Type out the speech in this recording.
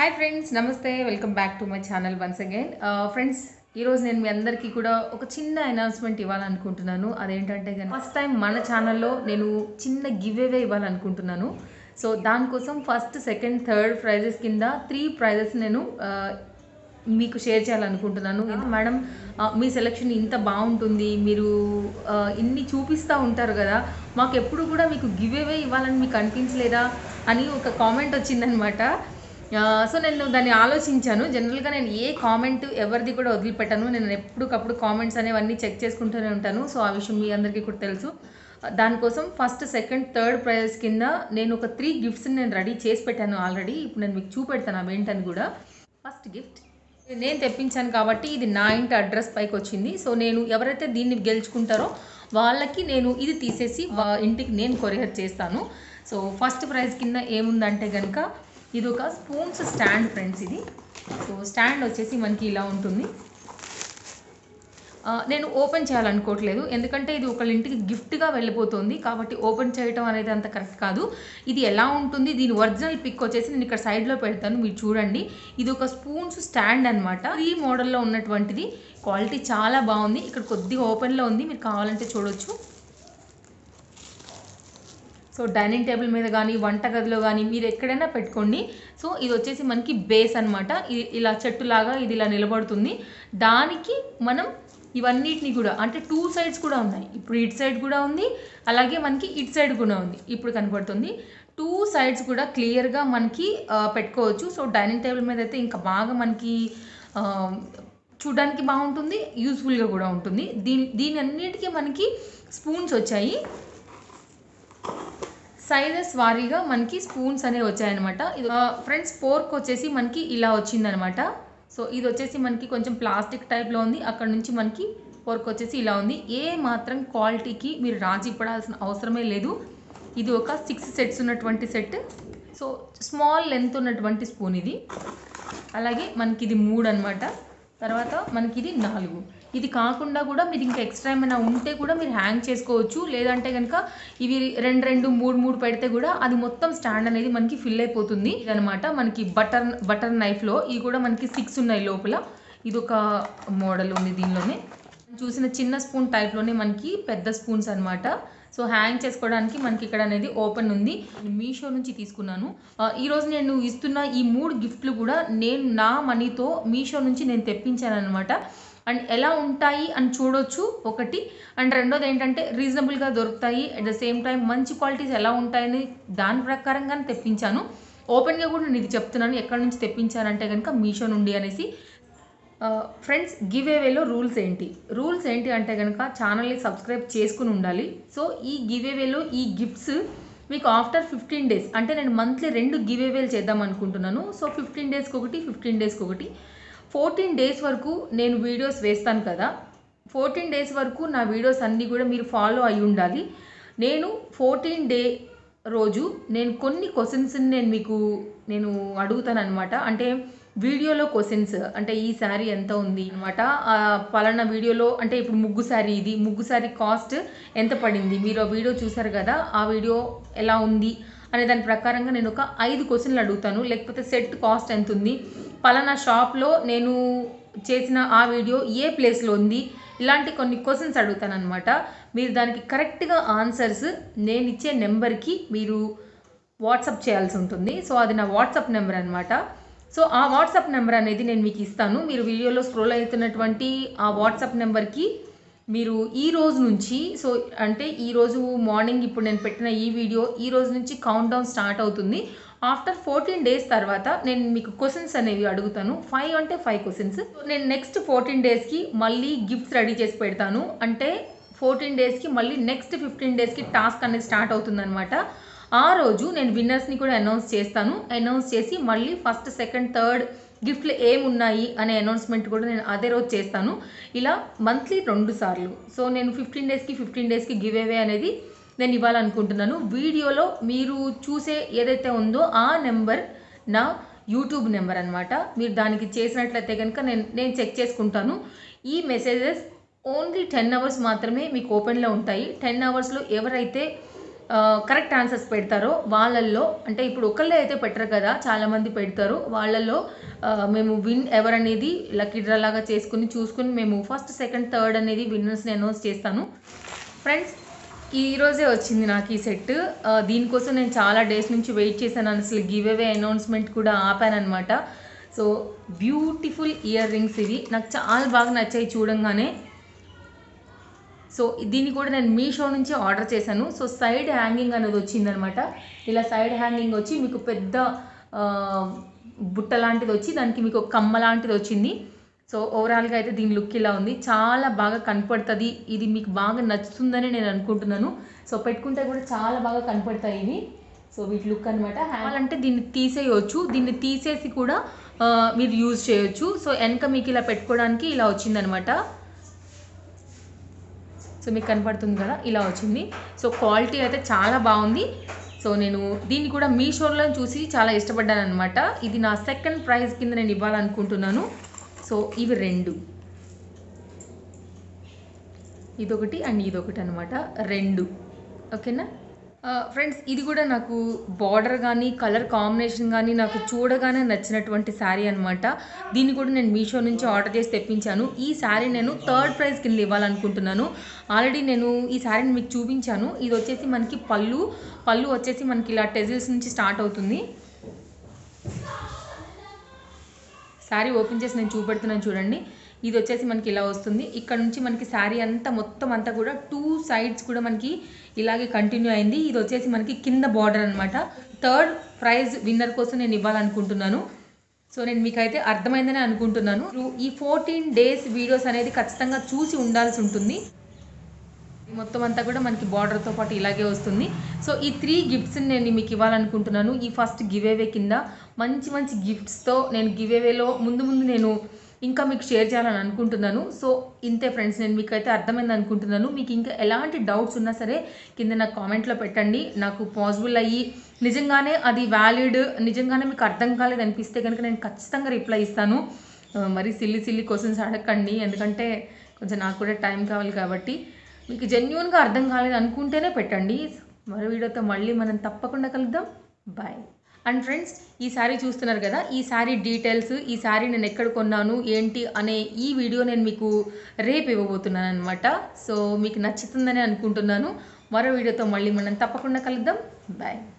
hi friends namaste welcome back to my channel once again friends ఈరోజు నేను మీ అందరికీ కూడా ఒక చిన్న అనౌన్స్మెంట్ ఇవ్వాలనుకుంటున్నాను అదేంటంటే కనుక ఫస్ట్ టైం మన ఛానల్లో నేను చిన్న గివ్ అవే ఇవ్వాలనుకుంటున్నాను సో దానికోసం ఫస్ట్ సెకండ్ థర్డ్ ప్రైజెస్ కింద త్రీ ప్రైజెస్ నేను ఆ, మీకు షేర్ చేయాలనుకుంటున్నాను మేడం ఆ, మీ సెలెక్షన్ ఇంత బాగుంటుంది మీరు ఆ, ఇన్ని చూపిస్తూ ఉంటారు కదా మాకు ఎప్పుడు కూడా మీకు గివ్ అవే ఇవ్వాలని మీకు అనిపించలేదా అని ఒక కామెంట్ వచ్చిందనమాట సో నేను దాన్ని ఆలోచించాను జనరల్గా నేను ఏ కామెంట్ ఎవరిది కూడా వదిలిపెట్టాను నేను ఎప్పటికప్పుడు కామెంట్స్ అనేవన్నీ చెక్ చేసుకుంటూనే ఉంటాను సో ఆ విషయం మీ అందరికీ కూడా తెలుసు దానికోసం ఫస్ట్ సెకండ్ థర్డ్ ప్రైజెస్ కింద నేను ఒక త్రీ గిఫ్ట్స్ని నేను రెడీ చేసి పెట్టాను ఆల్రెడీ ఇప్పుడు నేను మీకు చూపెడతాను అవి ఏంటని కూడా ఫస్ట్ గిఫ్ట్ నేను తెప్పించాను కాబట్టి ఇది నా ఇంటి అడ్రస్ పైకి వచ్చింది సో నేను ఎవరైతే దీన్ని గెలుచుకుంటారో వాళ్ళకి నేను ఇది తీసేసి వా- ఇంటికి నేను కొరియర్ చేస్తాను సో ఫస్ట్ ప్రైజ్ కింద ఏముందంటే కనుక ఇది ఒక స్పూన్స్ స్టాండ్ ఫ్రెండ్స్ ఇది సో స్టాండ్ వచ్చేసి మనకి ఇలా ఉంటుంది ఆ, నేను ఓపెన్ చేయాలనుకోవట్లేదు ఎందుకంటే ఇది ఒకళ్ళ ఇంటికి గిఫ్ట్గా వెళ్ళిపోతుంది కాబట్టి ఓపెన్ చేయటం అనేది అంత కరెక్ట్ కాదు ఇది ఎలా ఉంటుంది దీని ఒరిజినల్ పిక్ వచ్చేసి నేను ఇక్కడ సైడ్లో పెడతాను మీరు చూడండి ఇది ఒక స్పూన్స్ స్టాండ్ అనమాట ఈ మోడల్లో ఉన్నటువంటిది క్వాలిటీ చాలా బాగుంది ఇక్కడ కొద్దిగా ఓపెన్లో ఉంది మీరు కావాలంటే చూడొచ్చు సో డైనింగ్ టేబుల్ మీద కానీ వంటగదిలో కానీ మీరు ఎక్కడైనా పెట్టుకోండి సో ఇది వచ్చేసి మనకి బేస్ అనమాట ఇలా చెట్టులాగా ఇది ఇలా నిలబడుతుంది దానికి మనం ఇవన్నిటిని కూడా అంటే టూ సైడ్స్ కూడా ఉన్నాయి ఇప్పుడు ఇటు సైడ్ కూడా ఉంది అలాగే మనకి ఇటు సైడ్ కూడా ఉంది ఇప్పుడు కనపడుతుంది టూ సైడ్స్ కూడా క్లియర్గా మనకి ఆ, పెట్టుకోవచ్చు సో డైనింగ్ టేబుల్ మీద అయితే ఇంకా బాగా మనకి ఆ, చూడడానికి బాగుంటుంది యూస్ఫుల్గా కూడా ఉంటుంది దీని దీని అన్నిటికీ మనకి స్పూన్స్ వచ్చాయి సైజెస్ వారీగా మనకి స్పూన్స్ అనేవి వచ్చాయన్నమాట ఇది ఫ్రెండ్స్ పోర్క్ వచ్చేసి మనకి ఇలా వచ్చిందనమాట సో ఇది వచ్చేసి మనకి కొంచెం ప్లాస్టిక్ టైప్లో ఉంది అక్కడ నుంచి మనకి పోర్క్ వచ్చేసి ఇలా ఉంది ఏ మాత్రం క్వాలిటీకి మీరు రాజీ పడాల్సిన అవసరమే లేదు ఇది ఒక సిక్స్ సెట్స్ ఉన్నటువంటి సెట్ సో స్మాల్ లెంత్ ఉన్నటువంటి స్పూన్ ఇది అలాగే మనకి ఇది మూడు అనమాట తర్వాత మనకి ఇది నాలుగు ఇది కాకుండా కూడా మీరు ఇంకా ఎక్స్ట్రా ఏమైనా ఉంటే కూడా మీరు హ్యాంగ్ చేసుకోవచ్చు లేదంటే కనుక ఇవి రెండు రెండు మూడు మూడు పెడితే కూడా అది మొత్తం స్టాండ్ అనేది మనకి ఫిల్ అయిపోతుంది ఇదనమాట మనకి బటర్ బటర్ నైఫ్లో ఇవి కూడా మనకి సిక్స్ ఉన్నాయి లోపల ఇది ఒక మోడల్ ఉంది దీనిలోనే చూసిన చిన్న స్పూన్ టైప్లోనే మనకి పెద్ద స్పూన్స్ అన్నమాట సో హ్యాంగ్ చేసుకోవడానికి మనకి ఇక్కడ అనేది ఓపెన్ ఉంది మీషో నుంచి తీసుకున్నాను ఆ, ఈరోజు నేను ఇస్తున్న ఈ మూడు గిఫ్ట్లు కూడా నేను నా మనీతో మీషో నుంచి నేను తెప్పించాను అనమాట అండ్ ఎలా ఉంటాయి అని చూడొచ్చు ఒకటి అండ్ రెండోది ఏంటంటే రీజనబుల్గా దొరుకుతాయి అట్ ద సేమ్ టైం మంచి క్వాలిటీస్ ఎలా ఉంటాయని దాని ప్రకారంగానే తెప్పించాను ఓపెన్గా కూడా నేను ఇది చెప్తున్నాను ఎక్కడి నుంచి తెప్పించానంటే కనుక మీషో నుండి అనేసి ఫ్రెండ్స్ గివ్ అవేలో రూల్స్ ఏంటి రూల్స్ ఏంటి అంటే కనుక ఛానల్ని సబ్స్క్రైబ్ చేసుకుని ఉండాలి సో ఈ గివ్ అవేలో ఈ గిఫ్ట్స్ మీకు ఆఫ్టర్ ఫిఫ్టీన్ డేస్ అంటే నేను మంత్లీ రెండు గివ్ అవేలు చేద్దాం అనుకుంటున్నాను సో ఫిఫ్టీన్ డేస్కి ఒకటి ఫిఫ్టీన్ డేస్కి ఒకటి ఫోర్టీన్ డేస్ వరకు నేను వీడియోస్ వేస్తాను కదా ఫోర్టీన్ డేస్ వరకు నా వీడియోస్ అన్నీ కూడా మీరు ఫాలో అయి ఉండాలి నేను ఫోర్టీన్ డే రోజు నేను కొన్ని క్వశ్చన్స్ని నేను మీకు నేను అడుగుతాను అనమాట అంటే వీడియోలో క్వశ్చన్స్ అంటే ఈ శారీ ఎంత ఉంది అనమాట పలానా వీడియోలో అంటే ఇప్పుడు ముగ్గు శారీ ఇది ముగ్గు శారీ కాస్ట్ ఎంత పడింది మీరు ఆ వీడియో చూసారు కదా ఆ వీడియో ఎలా ఉంది అనే దాని ప్రకారంగా నేను ఒక ఐదు క్వశ్చన్లు అడుగుతాను లేకపోతే సెట్ కాస్ట్ ఎంత ఉంది పలానా షాప్లో నేను చేసిన ఆ వీడియో ఏ ప్లేస్లో ఉంది ఇలాంటి కొన్ని క్వశ్చన్స్ అడుగుతాను అనమాట మీరు దానికి కరెక్ట్గా ఆన్సర్స్ నేను ఇచ్చే నెంబర్కి మీరు వాట్సాప్ చేయాల్సి ఉంటుంది సో అది నా వాట్సాప్ నెంబర్ అనమాట సో ఆ వాట్సాప్ నెంబర్ అనేది నేను మీకు ఇస్తాను మీరు వీడియోలో స్క్రోల్ అవుతున్నటువంటి ఆ వాట్సాప్ నెంబర్కి మీరు ఈ రోజు నుంచి సో అంటే ఈ రోజు మార్నింగ్ ఇప్పుడు నేను పెట్టిన ఈ వీడియో ఈ రోజు నుంచి కౌంట్ డౌన్ స్టార్ట్ అవుతుంది ఆఫ్టర్ ఫోర్టీన్ డేస్ తర్వాత నేను మీకు క్వశ్చన్స్ అనేవి అడుగుతాను ఫైవ్ అంటే ఫైవ్ క్వశ్చన్స్ నేను నెక్స్ట్ ఫోర్టీన్ డేస్కి మళ్ళీ గిఫ్ట్స్ రెడీ చేసి పెడతాను అంటే ఫోర్టీన్ డేస్కి మళ్ళీ నెక్స్ట్ ఫిఫ్టీన్ డేస్కి టాస్క్ అనేది స్టార్ట్ అవుతుందన్నమాట ఆ రోజు నేను విన్నర్స్ని కూడా అనౌన్స్ చేస్తాను అనౌన్స్ చేసి మళ్ళీ ఫస్ట్ సెకండ్ థర్డ్ గిఫ్ట్లు ఏమున్నాయి అనే అనౌన్స్మెంట్ కూడా నేను అదే రోజు చేస్తాను ఇలా మంత్లీ రెండు సార్లు సో నేను ఫిఫ్టీన్ డేస్కి ఫిఫ్టీన్ డేస్కి గివ్ అవే అనేది నేను ఇవ్వాలనుకుంటున్నాను వీడియోలో మీరు చూసే ఏదైతే ఉందో ఆ నెంబర్ నా యూట్యూబ్ నెంబర్ అనమాట మీరు దానికి చేసినట్లయితే కనుక నేను నేను చెక్ చేసుకుంటాను ఈ మెసేజెస్ ఓన్లీ టెన్ అవర్స్ మాత్రమే మీకు ఓపెన్లో ఉంటాయి టెన్ అవర్స్లో ఎవరైతే కరెక్ట్ ఆన్సర్స్ పెడతారో వాళ్ళల్లో అంటే ఇప్పుడు ఒకళ్ళే అయితే పెట్టరు కదా చాలామంది పెడతారు వాళ్ళల్లో ఆ, మేము విన్ ఎవరనేది లక్కీ డ్రా లాగా చేసుకుని చూసుకుని మేము ఫస్ట్ సెకండ్ థర్డ్ అనేది విన్నర్స్ని అనౌన్స్ చేస్తాను ఫ్రెండ్స్ ఈ రోజే వచ్చింది నాకు ఈ సెట్ దీనికోసం నేను చాలా డేస్ నుంచి వెయిట్ చేశాను అసలు గివ్ అవే అనౌన్స్మెంట్ కూడా ఆపాను అనమాట సో బ్యూటిఫుల్ ఇయర్ రింగ్స్ ఇవి నాకు చాలా బాగా నచ్చాయి చూడంగానే సో దీన్ని కూడా నేను మీషో నుంచి ఆర్డర్ చేశాను సో సైడ్ హ్యాంగింగ్ అనేది వచ్చిందనమాట ఇలా సైడ్ హ్యాంగింగ్ వచ్చి మీకు పెద్ద ఆ, బుట్ట లాంటిది వచ్చి దానికి మీకు ఒక కమ్మ లాంటిది వచ్చింది సో ఓవరాల్గా అయితే దీని లుక్ ఇలా ఉంది చాలా బాగా కనపడుతుంది ఇది మీకు బాగా నచ్చుతుందని నేను అనుకుంటున్నాను సో పెట్టుకుంటే కూడా చాలా బాగా కనపడతాయి ఇవి సో వీటి లుక్ అనమాట అంటే దీన్ని తీసేయవచ్చు దీన్ని తీసేసి కూడా ఆ, మీరు యూజ్ చేయొచ్చు సో వెనక మీకు ఇలా పెట్టుకోవడానికి ఇలా వచ్చిందనమాట సో మీకు కనపడుతుంది కదా ఇలా వచ్చింది సో క్వాలిటీ అయితే చాలా బాగుంది సో నేను దీన్ని కూడా మీషోలో చూసి చాలా ఇష్టపడ్డాను అనమాట ఇది నా సెకండ్ ప్రైజ్ కింద నేను ఇవ్వాలనుకుంటున్నాను సో ఇవి రెండు ఇదొకటి అండ్ ఇదొకటి అనమాట రెండు ఓకేనా ఫ్రెండ్స్ ఇది కూడా నాకు బార్డర్ కానీ కలర్ కాంబినేషన్ కానీ నాకు చూడగానే నచ్చినటువంటి శారీ అనమాట దీన్ని కూడా నేను మీషో నుంచి ఆర్డర్ చేసి తెప్పించాను ఈ శారీ నేను థర్డ్ ప్రైజ్ కింద ఇవ్వాలనుకుంటున్నాను ఆల్రెడీ నేను ఈ శారీని మీకు చూపించాను ఇది వచ్చేసి మనకి పళ్ళు పళ్ళు వచ్చేసి మనకి ఇలా టెజిల్స్ నుంచి స్టార్ట్ అవుతుంది శారీ ఓపెన్ చేసి నేను చూపెడుతున్నాను చూడండి ఇది వచ్చేసి మనకి ఇలా వస్తుంది ఇక్కడ నుంచి మనకి శారీ అంతా మొత్తం అంతా కూడా టూ సైడ్స్ కూడా మనకి ఇలాగే కంటిన్యూ అయింది ఇది వచ్చేసి మనకి కింద బార్డర్ అనమాట థర్డ్ ప్రైజ్ విన్నర్ కోసం నేను ఇవ్వాలనుకుంటున్నాను సో నేను మీకైతే అర్థమైందని అనుకుంటున్నాను ఈ ఫోర్టీన్ డేస్ వీడియోస్ అనేది ఖచ్చితంగా చూసి ఉండాల్సి ఉంటుంది మొత్తం అంతా కూడా మనకి బార్డర్తో పాటు ఇలాగే వస్తుంది సో ఈ త్రీ గిఫ్ట్స్ని నేను మీకు ఇవ్వాలనుకుంటున్నాను ఈ ఫస్ట్ గివ్ అవే కింద మంచి మంచి గిఫ్ట్స్తో నేను గివ్ అవేలో ముందు ముందు నేను ఇంకా మీకు షేర్ చేయాలని అనుకుంటున్నాను సో ఇంతే ఫ్రెండ్స్ నేను మీకు అయితే అర్థమైంది అనుకుంటున్నాను మీకు ఇంకా ఎలాంటి డౌట్స్ ఉన్నా సరే కింద నాకు కామెంట్లో పెట్టండి నాకు పాసిబుల్ అయ్యి నిజంగానే అది వ్యాలిడ్ నిజంగానే మీకు అర్థం కాలేదు అనిపిస్తే కనుక నేను ఖచ్చితంగా రిప్లై ఇస్తాను ఆ, మరి సిల్లి సిల్లి క్వశ్చన్స్ అడగండి ఎందుకంటే కొంచెం నాకు కూడా టైం కావాలి కాబట్టి మీకు జెన్యున్గా అర్థం కాలేదు అనుకుంటేనే పెట్టండి మరో వీడియోతో మళ్ళీ మనం తప్పకుండా కలుద్దాం బాయ్ అండ్ ఫ్రెండ్స్ ఈ శారీ చూస్తున్నారు కదా ఈ శారీ డీటెయిల్స్ ఈ శారీ నేను ఎక్కడ కొన్నాను ఏంటి అనే ఈ వీడియో నేను మీకు రేపు ఇవ్వబోతున్నాను అనమాట సో మీకు నచ్చుతుందని అనుకుంటున్నాను మరో వీడియోతో మళ్ళీ మనం తప్పకుండా కలుద్దాం బాయ్